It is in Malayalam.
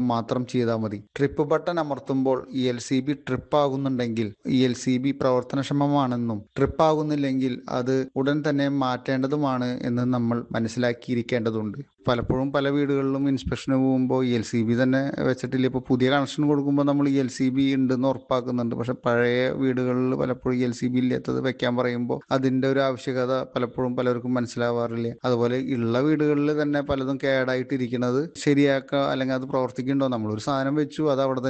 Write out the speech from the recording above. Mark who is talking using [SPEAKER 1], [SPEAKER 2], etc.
[SPEAKER 1] മാത്രം ചെയ്താൽ മതി ട്രിപ്പ് ബട്ടൺ അമർത്തുമ്പോൾ E L C B trip ആകുന്നുണ്ടെങ്കിൽ ഇ എൽ സി ബി പ്രവർത്തനക്ഷമമാണെന്നും ട്രിപ്പ് ആകുന്നില്ലെങ്കിൽ അത് ഉടൻ തന്നെ മാറ്റേണ്ടതുമാണ് എന്ന് നമ്മൾ മനസ്സിലാക്കിയിരിക്കേണ്ടതുണ്ട് പലപ്പോഴും പല വീടുകളിലും ഇൻസ്പെക്ഷന് പോകുമ്പോൾ ഇ എൽ സി ബി തന്നെ വെച്ചിട്ടില്ല ഇപ്പോൾ പുതിയ കണക്ഷൻ കൊടുക്കുമ്പോൾ നമ്മൾ ഇ എൽ സി ബി ഉണ്ടെന്ന് ഉറപ്പാക്കുന്നുണ്ട് പക്ഷെ പഴയ വീടുകളിൽ പലപ്പോഴും ഇ എൽ സി ബി ഇല്ലാത്തത് വെക്കാൻ പറയുമ്പോൾ അതിൻ്റെ ഒരു ആവശ്യകത പലപ്പോഴും പലർക്കും മനസ്സിലാവാറില്ല അതുപോലെ ഉള്ള വീടുകളിൽ തന്നെ പലതും കേടായിട്ടിരിക്കുന്നത് ശരിയാക്കുക അല്ലെങ്കിൽ അത് പ്രവർത്തിക്കുന്നുണ്ടോ നമ്മളൊരു സാധനം വെച്ചു അത് അവിടെ